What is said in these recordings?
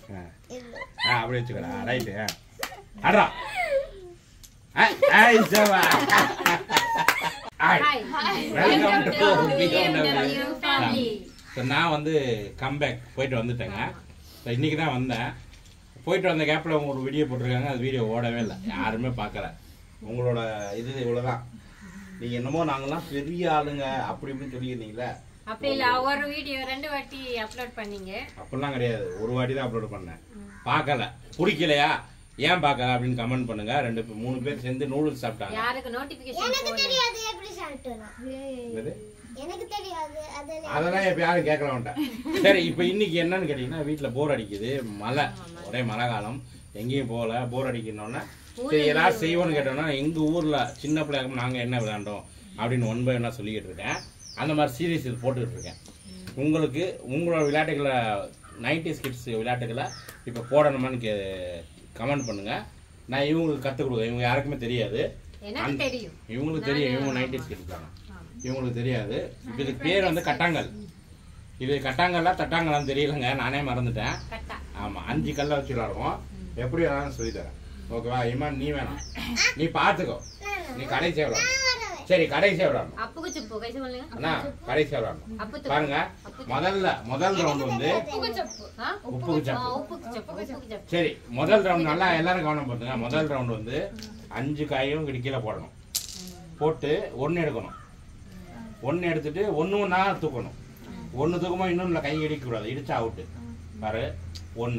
ஆ இல்லை ஆ அப்படி வச்சுக்கடா ரைட்டு அட்ரா ஹாய் சேவா hi welcome to BMW family. So நான் வந்து கம்பேக் போயிட்டு வந்துட்டேங்க ஸோ இன்னைக்கு தான் வந்தேன் போயிட்டு வந்த கேப்பில் ஒரு வீடியோ போட்டிருக்காங்க அது வீடியோ ஓடவே இல்லை யாருமே பார்க்கல உங்களோட இது இவ்வளோதான் நீங்கள் என்னமோ நாங்களாம் பெரிய ஆளுங்க அப்படி இப்படின்னு சொல்லியிருந்தீங்களே அப்படி இல்ல ஒரு வீடியோ ரெண்டு வாட்டி அப்லோட் பண்ணீங்க அப்படிலாம் கிடையாது ஒரு வாட்டி தான் அப்லோட் பண்ணேன் பார்க்கல பிடிக்கலையா ஏன் பார்க்கல அப்படின்னு கமெண்ட் பண்ணுங்க ரெண்டு பேர் மூணு பேர் சேர்ந்து நூடுல்ஸ் சாப்பிட்டாங்க யாருக்கு நோட்டிபிகேஷன் எனக்கு தெரியாது எப்படி சாப்பிட்டோம் என்னது? எனக்கு தெரியாது அதில் அதெல்லாம் இப்ப யாரும் கேட்கல மாட்டேன் சரி இப்ப இன்னைக்கு என்னன்னு கேட்டீங்கன்னா வீட்டுல போர் அடிக்குது மழை ஒரே மழை காலம் எங்கேயும் போகல போர் அடிக்கணும்னா சரி ஏதாவது செய்வோம்னு கேட்டோம்னா எங்க ஊர்ல சின்ன பிள்ளைங்க நாங்க என்ன விளையாண்டோம் அப்படின்னு ஒன் பை ஒன்னா சொல்லிக்கிட்டு இருக்கேன் அந்த மாதிரி சீரீஸ் இது போட்டுக்கிட்டு இருக்கேன் உங்களுக்கு உங்களோட விளையாட்டுகளை நைன்டி கிட்ஸ் விளையாட்டுகளை இப்போ போடணுமான்னு கே கமெண்ட் பண்ணுங்க நான் இவங்களுக்கு கற்றுக் கொடுக்குறேன் இவங்க யாருக்குமே தெரியாது எனக்கு தெரியும் இவங்களுக்கு தெரியும் இவங்க நைன்டி கிட்ஸ் தானே இவங்களுக்கு தெரியாது இப்ப இதுக்கு பேர் வந்து கட்டாங்கல் இது கட்டாங்கல்லா தட்டாங்கல்லாம் தெரியலங்க நானே மறந்துட்டேன் கட்டா ஆமா அஞ்சு கல்ல வச்சு விளாடுவோம் எப்படி வேணாலும் சொல்லி தரேன் ஓகேவா இமான் நீ வேணாம் நீ பாத்துக்கோ நீ கடைசியா விளாடணும் சரி கடைசியா விளாடணும் அப்புக்கு சுப்பு கைசு சொல்லுங்க அண்ணா கடைசியா விளாடணும் அப்பு பாருங்க முதல்ல முதல் ரவுண்ட் வந்து உப்புக்கு சப்பு ஆ? உப்புக்கு ஆ, சப்பு உப்புக்கு சப்பு உப்புக்கு சப்பு சரி முதல் ரவுண்ட் நல்லா எல்லாரும் கவனம் பண்ணுங்க முதல் ரவுண்ட் வந்து அஞ்சு காயும் இப்படி கீழே போடணும் போட்டு ஒன்று எடுக்கணும் ஒன்று எடுத்துட்டு ஒன்று ஒன்றா தூக்கணும் ஒன்று தூக்கமா இன்னொன்றுல கை இடிக்கக்கூடாது இடிச்சா அவுட்டு பாரு ஒன்று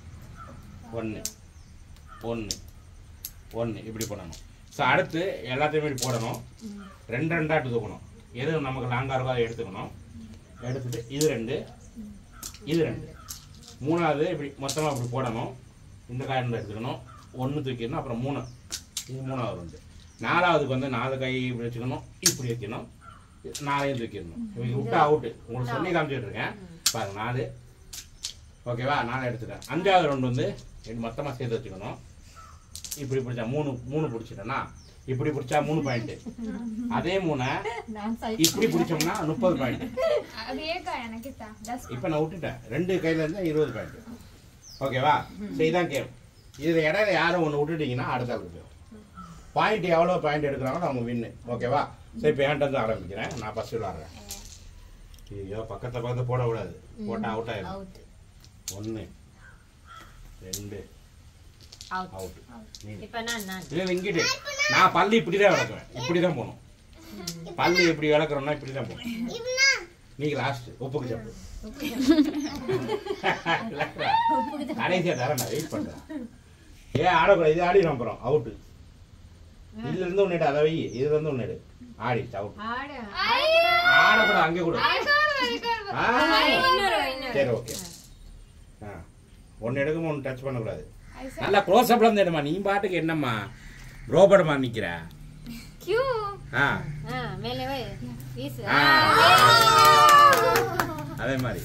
ஒன்று ஒன்று ஒன்று இப்படி பண்ணணும் ஸோ அடுத்து எல்லாத்தையுமே இப்படி போடணும் ரெண்டு ரெண்டாட்டு தூக்கணும் எது நமக்கு லாங்காக இருக்கோ அதை எடுத்துக்கணும் எடுத்துட்டு இது ரெண்டு இது ரெண்டு மூணாவது இப்படி மொத்தமாக இப்படி போடணும் இந்த காய் ரெண்டு எடுத்துக்கணும் ஒன்று தூக்கிடணும் அப்புறம் மூணு இது மூணாவது ரெண்டு நாலாவதுக்கு வந்து நாலு கை இப்படி வச்சுக்கணும் இப்படி வைக்கணும் நாலையும் தூக்கிடணும் இவங்க விட்டா அவுட்டு உங்களுக்கு சொல்லி காமிச்சிட்டு இருக்கேன் பாருங்க நாலு ஓகேவா நாலு எடுத்துட்டேன் அஞ்சாவது ரவுண்டு வந்து இது மொத்தமாக சேர்த்து வச்சுக்கணும் இப்படி பிடிச்சா மூணு மூணு பிடிச்சிட்டேன்னா இப்படி பிடிச்சா மூணு பாயிண்ட் அதே மூணை இப்படி பிடிச்சோம்னா முப்பது பாயிண்ட் இப்போ நான் விட்டுட்டேன் ரெண்டு கையில இருந்தா இருபது பாயிண்ட் ஓகேவா சரி இதான் கேம் இதுல இடையில யாரும் ஒன்று விட்டுட்டீங்கன்னா அடுத்த ஆளுக்கு போயிடும் பாயிண்ட் எவ்வளோ பாயிண்ட் எடுக்கிறாங்களோ அவங்க வின்னு ஓகேவா சரி இப்போ என்கிட்ட இருந்து ஆரம்பிக்கிறேன் நான் ஃபர்ஸ்ட் விளாடுறேன் ஐயோ பக்கத்துல பக்கத்துல போடக்கூடாது போட்டா அவுட் ஆயிடும் அவுட் ஒன்று ரெண்டு அவுட் அவுட் இப்ப நான் நான் இல்லை இங்கிட்டு நான் பல்லு இப்படி தான் விளக்குவேன் இப்படி தான் போகணும் பல்லு இப்படி விளக்குறோம்னா இப்படி தான் போகணும் இவனா நீங்க லாஸ்ட் உப்புக்கு சப்பு கடைசியா தரேன் நான் வெயிட் பண்றேன் ஏன் ஆடக்கூடாது இது ஆடிடும் அப்புறம் அவுட்டு இதுல இருந்து ஒன்னு எடு அதை வை இதுல இருந்து ஒன்னு எடு ஆடிச்சு அவுட் ஆடு ஆடக்கூடாது அங்கே கூட ஆ. இன்னொரு இன்னொரு சரி ஓகே ஆ ஒன்னு எடுக்கும் ஒன்னு டச் பண்ணக்கூடாது நல்லா க்ளோஸ் அப்ல இருந்து எடுமா நீ பாட்டுக்கு என்னம்மா ரோபோட் மாதிரி நிக்கிற கியூ ஆ ஆ மேலே வை வீசு ஆ. அதே மாதிரி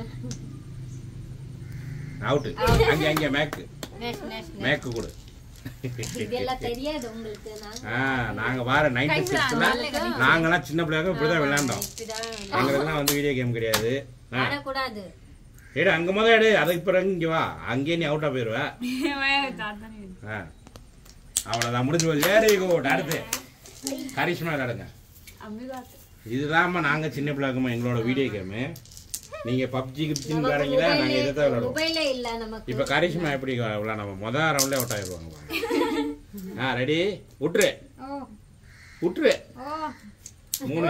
அவுட்டு அங்கே அங்கே மேக்கு நெக்ஸ்ட் நெக்ஸ்ட் மேக்கு கொடு இதெல்லாம் தெரியாது உங்களுக்கு நான் ஆ நாங்க வார நைன்டி சிக்ஸ்ல நாங்கெல்லாம் சின்ன பிள்ளைங்க இப்படிதான் விளையாண்டோம் இப்படிதான் எங்களுக்கெல்லாம் வந்து வீடியோ கேம் கிடையாது ஆ ஆடக்கூடாது எடு அங்க முதல் எடு அதுக்கு பிறகு இங்க வா அங்கேயே நீ அவுட்டா போயிருவ ஆ அவ்வளவுதான் முடிஞ்சு போச்சு வெரி குட் அடுத்து கரிஷ்மா விளையாடுங்க இதுதாம்மா நாங்க சின்ன பிள்ளைங்க எங்களோட வீடியோ கேமு நீங்க பப்ஜி கிப்ஜின்னு விளையாடுறீங்களா நாங்க இதை தான் விளையாடுவோம் மொபைலே இல்ல நமக்கு இப்ப கரிஷ்மா எப்படி விளையாட முதல் ரவுண்ட்ல அவுட் ஆயிடுவாங்க ஆ ரெடி விட்டுரு விட்டுரு மூணு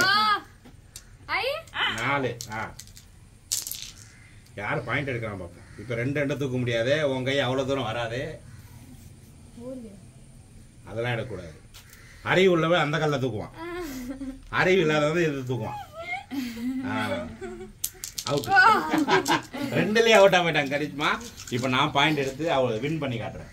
நாலு ஆ யார் பாயிண்ட் எடுக்கிறான் பார்ப்போம் இப்போ ரெண்டு ரெண்டு தூக்க முடியாது உன் கை அவ்வளோ தூரம் வராது அதெல்லாம் எடுக்கக்கூடாது அறிவு உள்ளவன் அந்த கல்ல தூக்குவான் அறிவு இல்லாதவன் இது தூக்குவான் அவுட் ரெண்டுலயே அவுட் ஆகிட்டாங்க கரிஷ்மா இப்போ நான் பாயிண்ட் எடுத்து அவளை வின் பண்ணி காட்டுறேன்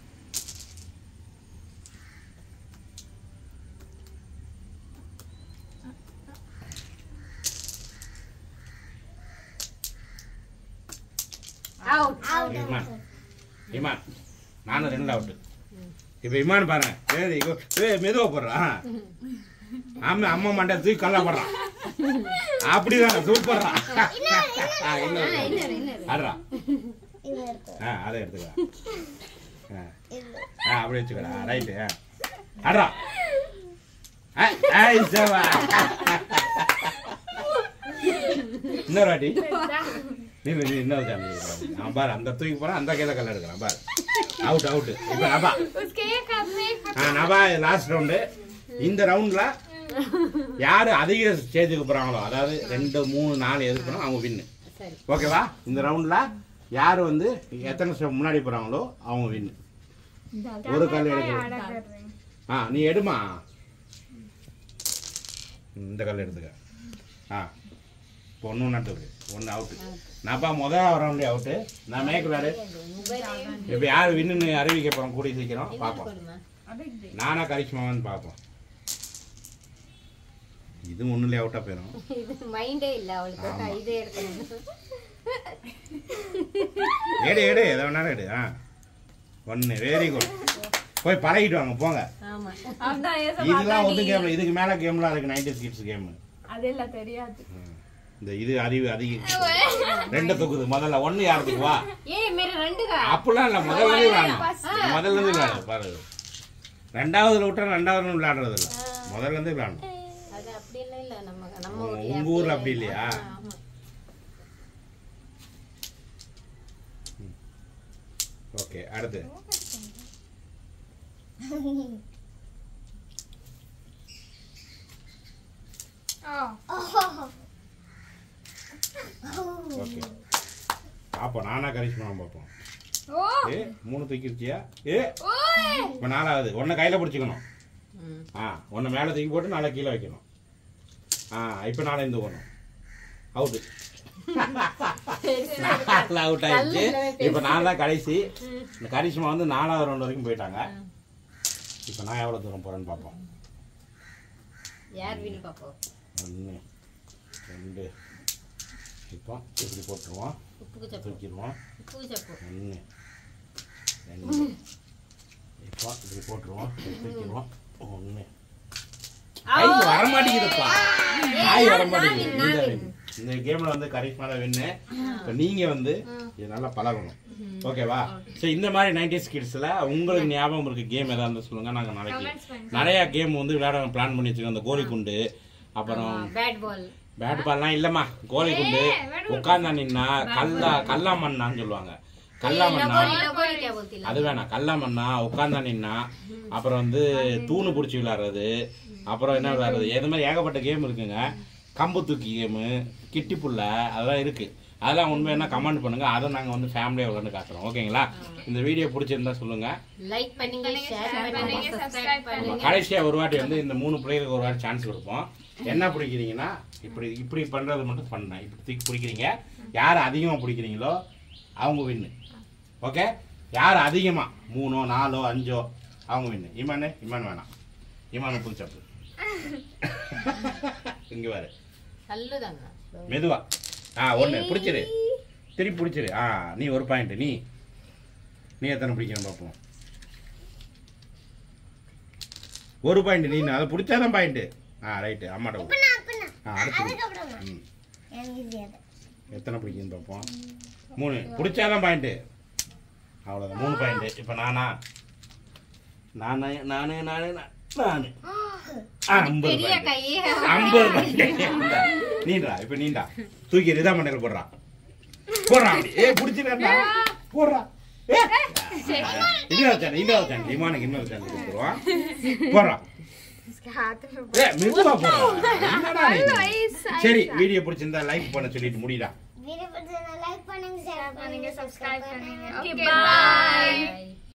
அவுட் இமான் இமான் நானும் ரெண்டு அவுட்டு இப்போ இமான் பாருங்க சரி ஏ மெதுவாக போடுறான் ஆமா அம்மா மண்டை தூக்கி கல்லா போடுறான் அப்படிதான் சூப்பர்ரா இன்னொரு இன்னொரு ஆடுறா இவர் இருக்கும் ஆ அதை எடுத்துக்க ஆ இது ஆ அப்படி வச்சுக்கடா ரைட்டு ஆ அட்ரா ஆ, ஆய், சேவா. இன்னொரு வாட்டி நீ நீ இன்னொரு சாமி நான் பாரு அந்த தூக்கி போறேன் அந்த கையில கல்ல எடுக்கிறேன் பாரு அவுட் அவுட் இப்போ நபா उसके एक हाथ में एक ஆ நபா லாஸ்ட் ரவுண்டு இந்த ரவுண்ட்ல யாரு அதிக ஸ்டேஜுக்கு போறாங்களோ அதாவது ரெண்டு மூணு நாலு எதுக்கணும் அவங்க வின்னு சரி ஓகேவா இந்த ரவுண்ட்ல யாரு வந்து எத்தனை ஸ்டெப் முன்னாடி போறாங்களோ அவங்க வின்னு ஒரு கால் எடுக்கணும் ஆ நீ எடுமா இந்த கல் எடுத்துக்க ஆ இப்போ ஒன்று ஒன்றா தூக்கு ஒன்று அவுட்டு நான்ப்பா முதல் ரவுண்டே அவுட்டு நான் மேய்க்கிறாரு இப்போ யார் வின்னு அறிவிக்க போகிறோம் கூடி சீக்கிரம் பார்ப்போம் கொடுமா நானா கரிஷ்மாவான்னு பார்ப்போம் இது ஒன்றுலேயே அவுட்டாக போயிடும் இது மைண்டே இல்ல அவளுக்கு ஆமா. இதே எடுக்கணும் எடு எடு எதை வேணாலும் எடு ஆ ஒன்று வெரி குட் போய் பழகிட்டு வாங்க போங்க ஆமா அதான் ஏச இதெல்லாம் ஒன்றும் கேம் இதுக்கு மேலே கேம்லாம் இருக்கு நைன்டி கிட்ஸ் கேம் அதெல்லாம் தெரியாது இந்த இது அறிவு அதிக ரெண்டு தூக்குது முதல்ல ஒன்று யாருக்கு வா ஏ மேர ரெண்டு கா அப்படிலாம் இல்லை முதல்ல இருந்து விளையாடணும் முதல்ல இருந்து விளையாடு பாரு ரெண்டாவதுல விட்டா ரெண்டாவது விளையாடுறது இல்லை முதல்ல இருந்து விளையாடணும் அது அப்படி எல்லாம் இல்ல நம்ம நம்ம உங்க- ஊர்ல உங்க ஊர்ல அப்படி இல்லையா? ஆமா ஓகே அடுத்து ஓகே பார்ப்போம் நானா கரிஷ்மா பார்ப்போம் ஏ மூணு தூக்கிருச்சியா ஏ இப்போ நாலாவது ஒன்றை கையில் பிடிச்சிக்கணும் ம். ஆ ஒன்றை மேலே தூக்கி போட்டு நாளை கீழே வைக்கணும் ஆ இப்போ நாளை இந்த போகணும் அவுட்டு நாலு அவுட் ஆயிடுச்சு இப்போ நான் தான் கடைசி இந்த கரிஷ்மா வந்து நாலாவது ரவுண்ட் வரைக்கும் போயிட்டாங்க இப்போ நான் எவ்வளோ தூரம் போகிறேன்னு பார்ப்போம் யார் வின் பாப்போம் ஒன்று ரெண்டு இப்போ இப்படி போட்டுருவோம் உப்புக்கு சப்பு தூக்கிடுவோம் உப்புக்கு சப்பு ஒன்று ரெண்டு இப்போ இப்படி போட்டுருவோம் இப்படி தூக்கிடுவோம் ஒன்று ஐ வர மாட்டேங்குதுப்பா ஆய் வர மாட்டேங்குது இந்த win. இந்த கேம்ல வந்து கரிஷ்மா தான் வின்னு இப்போ நீங்க வந்து இது நல்லா பழகணும் ஓகேவா சரி இந்த மாதிரி நைன்டிஸ் கிட்ஸ்ல உங்களுக்கு ஞாபகம் இருக்கு கேம் ஏதாவது இருந்தா சொல்லுங்க நாங்க நாளைக்கு நிறைய கேம் வந்து விளையாட பிளான் பண்ணி வச்சிருக்கோம் அந்த கோலி குண்டு அப்புறம் பேட் பால் பேட் பால்லாம் இல்லம்மா கோலி குண்டு உட்கார்ந்தா நின்னா கல்லா கல்லா மண்ணான்னு சொல்லுவாங்க கல்லா மண்ணா லகோரி லகோரி கே बोलती அது வேணாம் கல்லா மண்ணா உட்கார்ந்தா நின்னா அப்புறம் வந்து தூணு பிடிச்சி விளையாடுறது அப்புறம் என்ன விளையாடுறது இது மாதிரி ஏகப்பட்ட கேம் இருக்குங்க கம்பு தூக்கி கேமு கிட்டி புள்ள அதெல்லாம் இருக்கு அதெல்லாம் உண்மையான கமெண்ட் பண்ணுங்க அதை நாங்க வந்து ஃபேமிலியா விளையாண்டு காட்டுறோம் ஓகேங்களா இந்த வீடியோ பிடிச்சிருந்தா சொல்லுங்க லைக் பண்ணுங்க ஷேர் பண்ணுங்க சப்ஸ்கிரைப் நம்ம பண்ணுங்க கடைசியா ஒரு வாட்டி வந்து இந்த மூணு பிள்ளைகளுக்கு ஒரு வாட்டி சான்ஸ் கொடுப்போம் என்ன பிடிக்கிறீங்கன்னா இப்படி இப்படி பண்றது மட்டும் பண்ணேன் இப்படி தூக்கி பிடிக்கிறீங்க யார் அதிகமா பிடிக்கிறீங்களோ அவங்க வின்னு ஓகே யார் அதிகமா மூணோ நாலோ அஞ்சோ அவங்க வின்னு இமானு இமான் வேணாம் இமானு புதுச்சப்பு இங்க பாரு நல்லதாங்க மெதுவா ஆ ஒண்ணு பிடிச்சிரு திருப்பி பிடிச்சிரு ஆ நீ ஒரு பாயிண்ட் நீ நீ எத்தனை பிடிக்கணும் பார்ப்போம் ஒரு பாயிண்ட் நீ அதை பிடிச்சாதான் பாயிண்ட் ஆ ரைட்டு அம்மாட்ட கொடு. அப்பனா அப்பனா ஆ அடுத்து பிடி. அதுக்கப்புறமா ம் எனக்கு இது அது. எத்தனை பிடிக்குன்னு பார்ப்போம் மூணு பிடிச்சாதான் பாயிண்ட் அவ்வளோதான் மூணு பாயிண்ட் இப்போ நானா நானே நானே நானே நான் நானு ஆ ஐம்பது பெரிய பாயிண்ட் கையே ஐம்பது பாயிண்ட் நீண்டா இப்ப நீண்டா தூக்கி ரிதா மண்டையில் போடுறா போடுறா அப்படி ஏ பிடிச்சிருக்கா போடுறா ஏ இன்னொரு சேனல் இன்னொரு சேனல் இமானுக்கு இன்னொரு சேனல் கொடுத்துருவான் போடுறா ஏ மெதுவா போடுறா என்னடா நீ? சரி வீடியோ பிடிச்சிருந்தா லைக் பண்ண சொல்லிட்டு முடிடா வீடியோ பிடிச்சா லைக் பண்ணுங்க ஷேர் பண்ணுங்க சப்ஸ்கிரைப் பண்ணுங்க ஓகே பாய் Bye.